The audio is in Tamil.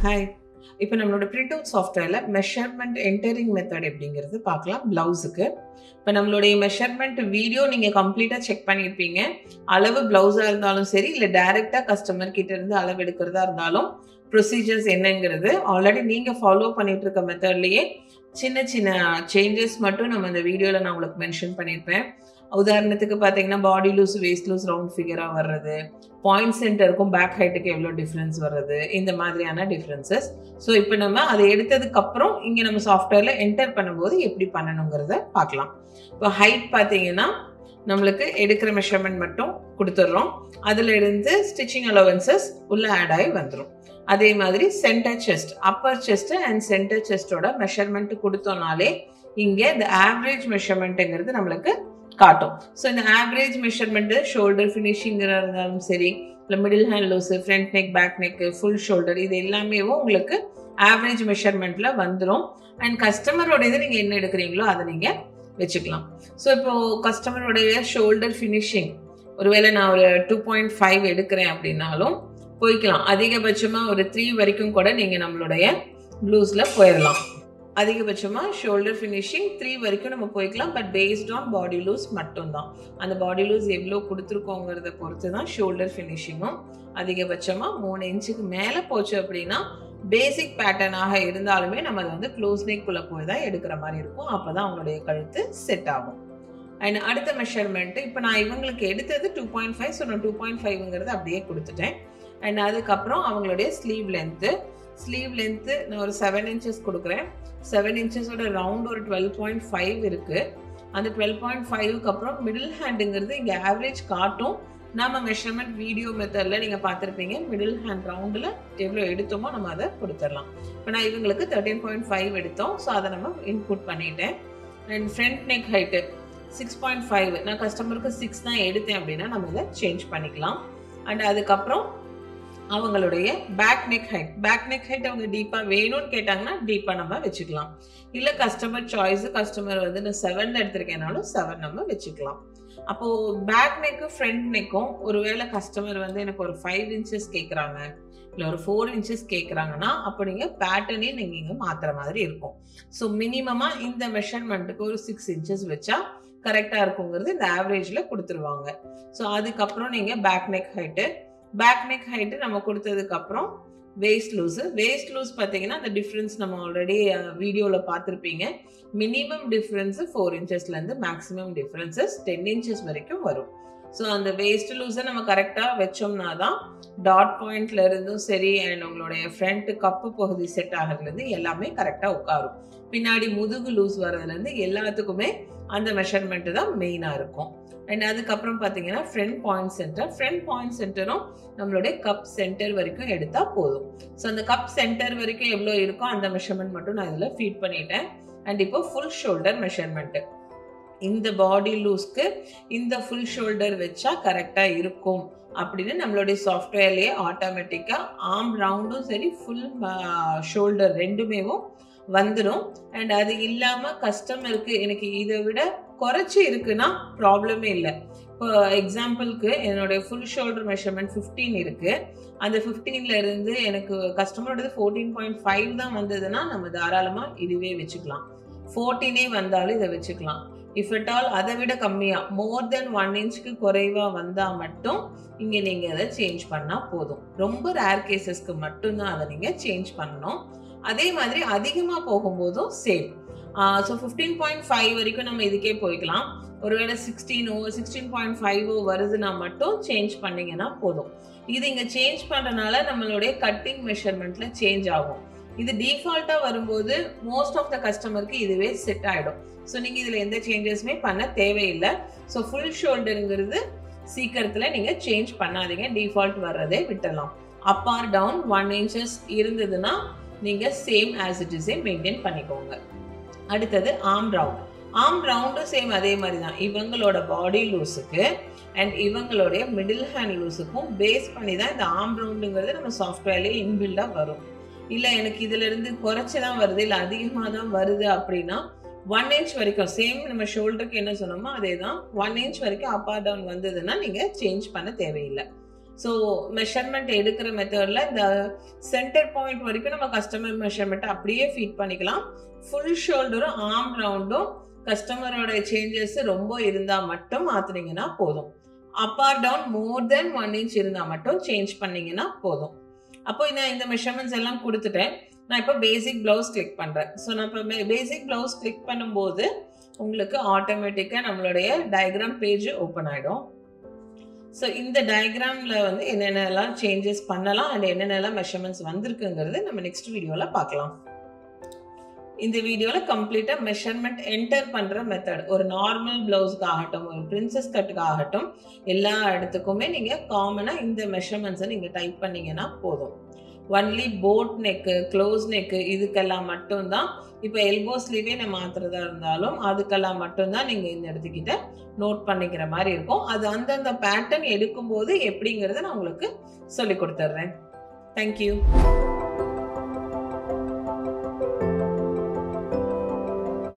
ஹாய் இப்போ நம்மளோட பிரிண்ட் அவுட் சாஃப்ட்வேரில் மெஷர்மெண்ட் என்டரிங் மெத்தட் எப்படிங்கிறது பார்க்கலாம் ப்ளவுஸுக்கு இப்போ நம்மளுடைய மெஷர்மெண்ட் வீடியோ நீங்கள் கம்ப்ளீட்டாக செக் பண்ணியிருப்பீங்க அளவு ப்ளவுஸாக இருந்தாலும் சரி இல்லை டைரெக்டாக கஸ்டமர் கிட்ட இருந்து அளவு எடுக்கிறதா இருந்தாலும் ப்ரொசீஜர்ஸ் என்னங்கிறது ஆல்ரெடி நீங்கள் ஃபாலோ பண்ணிட்டு இருக்க மெத்தட்லேயே சின்ன சின்ன சேஞ்சஸ் மட்டும் நம்ம இந்த வீடியோவில் நான் உங்களுக்கு மென்ஷன் பண்ணியிருப்பேன் உதாரணத்துக்கு பார்த்தீங்கன்னா body loose waist loose round ஃபிகராக வர்றது பாயிண்ட் சென்டருக்கும் பேக் ஹைட்டுக்கு எவ்வளோ டிஃப்ரென்ஸ் வர்றது இந்த மாதிரியான டிஃப்ரென்சஸ் ஸோ இப்போ நம்ம அதை எடுத்ததுக்கு அப்புறம் இங்கே நம்ம சாஃப்ட்வேரில் என்டர் பண்ணும்போது எப்படி பண்ணணுங்கிறத பார்க்கலாம் இப்போ ஹைட் பார்த்தீங்கன்னா நம்மளுக்கு எடுக்கிற மெஷர்மெண்ட் மட்டும் கொடுத்துட்றோம் அதில் இருந்து ஸ்டிச்சிங் அலவன்சஸ் உள்ள ஆட் ஆகி வந்துடும் அதே மாதிரி centre chest upper chest and centre செஸ்டோட மெஷர்மெண்ட் கொடுத்தோம்னாலே இங்கே இந்த ஆவரேஜ் மெஷர்மெண்ட்டுங்கிறது நம்மளுக்கு காட்டும் ஸோ இந்த ஆவரேஜ் மெஷர்மெண்ட்டு ஷோல்டர் ஃபினிஷிங்காக இருந்தாலும் சரி இல்லை middle hand loose front neck back neck full shoulder இது எல்லாமே உங்களுக்கு ஆவரேஜ் மெஷர்மெண்ட்டில் வந்துடும் அண்ட் கஸ்டமரோட இது நீங்கள் என்ன எடுக்கிறீங்களோ அதை நீங்கள் வச்சுக்கலாம் ஸோ இப்போ கஸ்டமருடைய ஷோல்டர் ஃபினிஷிங் ஒருவேளை நான் ஒரு டூ பாயிண்ட் ஃபைவ் எடுக்கிறேன் அப்படின்னாலும் போய்க்கலாம் அதிகபட்சமாக ஒரு த்ரீ வரைக்கும் கூட நீங்கள் நம்மளுடைய ப்ளூஸில் போயிடலாம் அதிகபட்சமாக ஷோல்டர் ஃபினிஷிங் த்ரீ வரைக்கும் நம்ம போய்க்கலாம் but based on body loose மட்டும்தான் அந்த பாடி லூஸ் எவ்வளோ கொடுத்துருக்கோங்கிறத பொறுத்து தான் ஷோல்டர் ஃபினிஷிங்கும் அதிகபட்சமாக மூணு இன்ச்சுக்கு மேலே போச்சு அப்படின்னா பேசிக் பேட்டர்னாக இருந்தாலுமே நம்ம அதை வந்து க்ளோஸ் நெக்குள்ளே போய் தான் எடுக்கிற மாதிரி இருக்கும் அப்போ தான் அவங்களுடைய கழுத்து செட் ஆகும் அண்ட் அடுத்த மெஷர்மெண்ட்டு இப்போ நான் இவங்களுக்கு எடுத்தது டூ பாயிண்ட் ஃபைவ் ஸோ நான் டூ பாயிண்ட் ஃபைவ்ங்கிறது அப்படியே கொடுத்துட்டேன் அண்ட் அதுக்கப்புறம் அவங்களுடைய ஸ்லீவ் லென்த்து ஸ்லீவ் லென்த்து நான் ஒரு செவன் இன்ச்சஸ் கொடுக்குறேன் செவன் இன்ச்சஸோட ரவுண்ட் ஒரு டுவெல் பாயிண்ட் ஃபைவ் இருக்குது அந்த டுவெல் பாயிண்ட் ஃபைவ்க்கு அப்புறம் மிடில் ஹேண்டுங்கிறது இங்கே ஆவரேஜ் காட்டும் நம்ம மெஷர்மெண்ட் வீடியோ மெத்தடில் நீங்கள் பார்த்துருப்பீங்க மிடில் ஹேண்ட் ரவுண்டில் எவ்வளோ எடுத்தோமோ நம்ம அதை கொடுத்துடலாம் இப்போ நான் இவங்களுக்கு தேர்ட்டீன் பாயிண்ட் ஃபைவ் எடுத்தோம் ஸோ அதை நம்ம இன்புட் பண்ணிட்டேன் and front neck height six point five நான் கஸ்டமருக்கு சிக்ஸ் தான் எடுத்தேன் அப்படின்னா நம்ம இதை சேஞ்ச் பண்ணிக்கலாம் அண்ட் அதுக்கப்புறம் அவங்களுடைய back neck height back neck height அவங்க டீப்பாக வேணும்னு கேட்டாங்கன்னா டீப்பாக நம்ம வச்சுக்கலாம் இல்லை கஸ்டமர் சாய்ஸு கஸ்டமர் வந்து நான் செவன் எடுத்திருக்கேனாலும் செவன் நம்ம வச்சுக்கலாம் அப்போது பேக் நெக்கும் ஃப்ரண்ட் நெக்கும் ஒருவேளை கஸ்டமர் வந்து எனக்கு ஒரு ஃபைவ் இன்ச்சஸ் கேட்குறாங்க இல்லை ஒரு ஃபோர் இன்ச்சஸ் கேட்குறாங்கன்னா அப்போ நீங்கள் பேட்டர்னே நீங்கள் இங்கே மாற்றுற மாதிரி இருக்கும் ஸோ மினிமமாக இந்த மெஷர்மெண்ட்டுக்கு ஒரு சிக்ஸ் இன்ச்சஸ் வச்சா கரெக்டாக இருக்குங்கிறது இந்த ஆவரேஜில் கொடுத்துருவாங்க ஸோ அதுக்கப்புறம் நீங்கள் back neck height back neck height நம்ம கொடுத்ததுக்கப்புறம் வேஸ்ட் லூஸு வேஸ்ட் லூஸ் பார்த்தீங்கன்னா அந்த டிஃப்ரென்ஸ் நம்ம ஆல்ரெடி வீடியோவில் பார்த்துருப்பீங்க மினிமம் டிஃப்ரென்ஸு ஃபோர் இன்ச்சஸ்லேருந்து மேக்ஸிமம் டிஃப்ரென்சஸ் டென் இன்ச்சஸ் வரைக்கும் வரும் ஸோ அந்த வேஸ்ட் லூஸை நம்ம கரெக்டாக வச்சோம்னா தான் டாட் பாயிண்ட்ல இருந்தும் சரி அண்ட் உங்களுடைய ஃப்ரண்ட் கப்பு பகுதி செட் ஆகிறதுலேருந்து எல்லாமே கரெக்டாக உட்காரும் பின்னாடி முதுகு லூஸ் வர்றதுலேருந்து எல்லாத்துக்குமே அந்த மெஷர்மெண்ட்டு தான் மெயினாக இருக்கும் அண்ட் அதுக்கப்புறம் பார்த்தீங்கன்னா front point centre front point சென்டரும் நம்மளுடைய கப் சென்டர் வரைக்கும் எடுத்தால் போதும் ஸோ அந்த கப் சென்டர் வரைக்கும் எவ்வளோ இருக்கோ அந்த மெஷர்மெண்ட் மட்டும் நான் இதில் ஃபீட் பண்ணிட்டேன் அண்ட் இப்போ ஃபுல் ஷோல்டர் மெஷர்மெண்ட்டு இந்த பாடி லூஸ்க்கு இந்த ஃபுல் ஷோல்டர் வச்சா கரெக்டாக இருக்கும் அப்படின்னு நம்மளுடைய சாஃப்ட்வேர்லேயே ஆட்டோமேட்டிக்காக ஆம் ரவுண்டும் சரி ஃபுல் ஷோல்டர் ரெண்டுமேவும் வந்துடும் அண்ட் அது இல்லாமல் கஸ்டமருக்கு எனக்கு இதை விட குறைச்சி இருக்குன்னா ப்ராப்ளமே இல்லை இப்போ எக்ஸாம்பிளுக்கு என்னுடைய ஃபுல் ஷோல்டர் மெஷர்மெண்ட் ஃபிஃப்டீன் இருக்குது அந்த ஃபிஃப்டீனில் இருந்து எனக்கு கஸ்டமரோடது ஃபோர்டீன் பாயிண்ட் ஃபைவ் தான் வந்ததுன்னா நம்ம தாராளமாக இதுவே வச்சுக்கலாம் ஃபோர்டீனே வந்தாலும் இதை வச்சுக்கலாம் இஃப் இட் ஆல் அதை விட கம்மியாக மோர் தென் ஒன் இன்ச்சுக்கு குறைவாக வந்தால் மட்டும் இங்கே நீங்கள் அதை சேஞ்ச் பண்ணால் போதும் ரொம்ப ரேர் கேசஸ்க்கு மட்டும்தான் அதை நீங்கள் சேஞ்ச் பண்ணணும் அதே மாதிரி அதிகமாக போகும்போதும் same so fifteen point five வரைக்கும் நம்ம இதுக்கே போய்க்கலாம் ஒருவேளை சிக்ஸ்டீனோ சிக்ஸ்டீன் பாயிண்ட் ஃபைவோ வருதுன்னா மட்டும் சேஞ்ச் பண்ணிங்கன்னா போதும் இது இங்கே சேஞ்ச் பண்ணுறனால நம்மளுடைய கட்டிங் மெஷர்மெண்ட்டில் சேஞ்ச் ஆகும் இது டிஃபால்ட்டாக வரும்போது மோஸ்ட் ஆஃப் த கஸ்டமருக்கு இதுவே செட் ஆகிடும் ஸோ நீங்கள் இதில் எந்த சேஞ்சஸுமே பண்ண தேவையில்லை ஸோ ஃபுல் ஷோல்டருங்கிறது சீக்கிரத்தில் நீங்கள் சேஞ்ச் பண்ணாதீங்க டிஃபால்ட் வர்றதே விட்டுடலாம் up or down one inches இருந்ததுன்னா நீங்கள் சேம் ஆஸ் இட் இஸே மெயின்டைன் பண்ணிக்கோங்க அடுத்தது ஆம் ரவுண்ட் ஆம் ரவுண்டும் சேம் அதே மாதிரி தான் இவங்களோட பாடி லூஸுக்கு அண்ட் இவங்களுடைய மிடில் ஹேண்ட் லூஸுக்கும் பேஸ் பண்ணி தான் இந்த ஆம் ரவுண்டுங்கிறது நம்ம சாஃப்ட்வேர்லேயே இன்பில்டாக வரும் இல்லை எனக்கு இதிலிருந்து குறைச்சி தான் வருது இல்லை அதிகமாக தான் வருது அப்படின்னா ஒன் இன்ச் வரைக்கும் சேம் நம்ம ஷோல்டருக்கு என்ன சொன்னோமோ அதே தான் ஒன் இன்ச் வரைக்கும் அப் ஆர் டவுன் வந்ததுன்னா நீங்கள் சேஞ்ச் பண்ண தேவையில்லை ஸோ மெஷர்மெண்ட் எடுக்கிற மெத்தடில் இந்த சென்டர் பாயிண்ட் வரைக்கும் நம்ம கஸ்டமர் மெஷர்மெண்ட்டை அப்படியே ஃபீட் பண்ணிக்கலாம் ஃபுல் ஷோல்டரும் ஆர்ம் ரவுண்டும் கஸ்டமரோட சேஞ்சஸ் ரொம்ப இருந்தால் மட்டும் மாற்றினீங்கன்னா போதும் up or down more then one inch இருந்தால் மட்டும் சேஞ்ச் பண்ணீங்கன்னா போதும் அப்போ நான் இந்த மெஷர்மெண்ட்ஸ் எல்லாம் கொடுத்துட்டேன் நான் இப்போ பேசிக் ப்ளவுஸ் கிளிக் பண்ணுறேன் ஸோ நான் இப்போ பேசிக் ப்ளவுஸ் கிளிக் பண்ணும்போது உங்களுக்கு ஆட்டோமேட்டிக்காக நம்மளுடைய டயக்ராம் பேஜ் ஓப்பன் ஆகிடும் ஸோ இந்த டயக்ராமில் வந்து என்னென்னலாம் சேஞ்சஸ் பண்ணலாம் அண்ட் என்னென்னலாம் மெஷர்மெண்ட்ஸ் வந்திருக்குங்கிறது நம்ம நெக்ஸ்ட் வீடியோவில் பார்க்கலாம் இந்த வீடியோவில் கம்ப்ளீட்டாக மெஷர்மெண்ட் என்டர் பண்ணுற மெத்தட் ஒரு நார்மல் ப்ளவுஸுக்கு ஆகட்டும் ஒரு பிரின்சஸ் கட்டுக்கு ஆகட்டும் எல்லா இடத்துக்குமே நீங்கள் காமனாக இந்த மெஷர்மெண்ட்ஸை நீங்கள் டைப் பண்ணீங்கன்னா போதும் only boat neck close neck இதுக்கெல்லாம் மட்டும்தான் இப்போ எல்போ ஸ்லீவே நம்ம மாற்றுறதா இருந்தாலும் அதுக்கெல்லாம் மட்டும்தான் நீங்கள் இந்த இடத்துக்கிட்ட நோட் பண்ணிக்கிற மாதிரி இருக்கும் அது அந்தந்த பேட்டர்ன் எடுக்கும்போது எப்படிங்கிறத நான் உங்களுக்கு சொல்லி கொடுத்துட்றேன் தேங்க்யூ